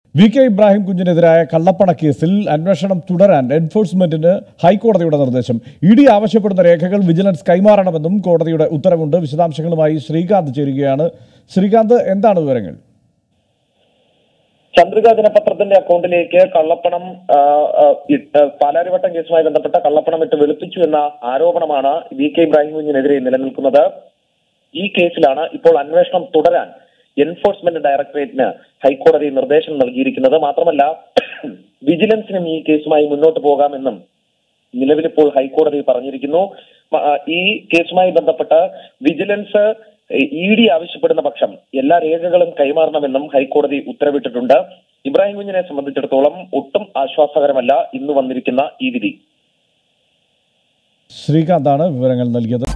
V K Ibrahim കുഞ്ഞിനെതിരായ കള്ളപ്പണ കേസിൽ അന്വേഷണം തുടരാൻ എൻഫോഴ്സ്മെന്റിന് ഹൈക്കോടതിയുടെ നിർദ്ദേശം ഇ ഡി ആവശ്യപ്പെടുന്ന രേഖകൾ വിജിലൻസ് കൈമാറണമെന്നും കോടതിയുടെ ഉത്തരവുണ്ട് വിശദാംശങ്ങളുമായി ശ്രീകാന്ത് ചേരുകയാണ് ശ്രീകാന്ത് എന്താണ് വിവരങ്ങൾ ചന്ദ്രിക ദിനപത്രത്തിന്റെ അക്കൗണ്ടിലേക്ക് കള്ളപ്പണം ആ, ആ, ഇട്ട് പാലാരിവട്ടം കേസുമായി ബന്ധപ്പെട്ട കള്ളപ്പണം ഇട്ട് വെളുപ്പിച്ചു എന്ന ആരോപണമാണ് വി കെ ഇബ്രാഹിം കുഞ്ഞിനെതിരെ നിലനിൽക്കുന്നത് ഈ കേസിലാണ് ഇപ്പോൾ അന്വേഷണം തുടരാൻ എൻഫോഴ്സ്മെന്റ് ഡയറക്ടറേറ്റിന് ഹൈക്കോടതി നിർദ്ദേശം നൽകിയിരിക്കുന്നത് മാത്രമല്ല വിജിലൻസിനും ഈ കേസുമായി മുന്നോട്ട് പോകാമെന്നും നിലവിലിപ്പോൾ ഹൈക്കോടതി പറഞ്ഞിരിക്കുന്നു മ- ആ, ഈ കേസുമായി ബന്ധപ്പെട്ട് വിജിലൻസ് ഇ ഡി ആവശ്യപ്പെടുന്ന പക്ഷം എല്ലാ രേഖകളും കൈമാറണമെന്നും ഹൈക്കോടതി ഉത്തരവിട്ടിട്ടുണ്ട് ഇബ്രാഹിം കുഞ്ഞിനെ സംബന്ധിച്ചിടത്തോളം ഒട്ടും ആശ്വാസകരമല്ല ഇന്ന് വന്നിരിക്കുന്ന ഈ വിധി ശ്രീകാന്താണ് വിവരങ്ങൾ നൽകിയത്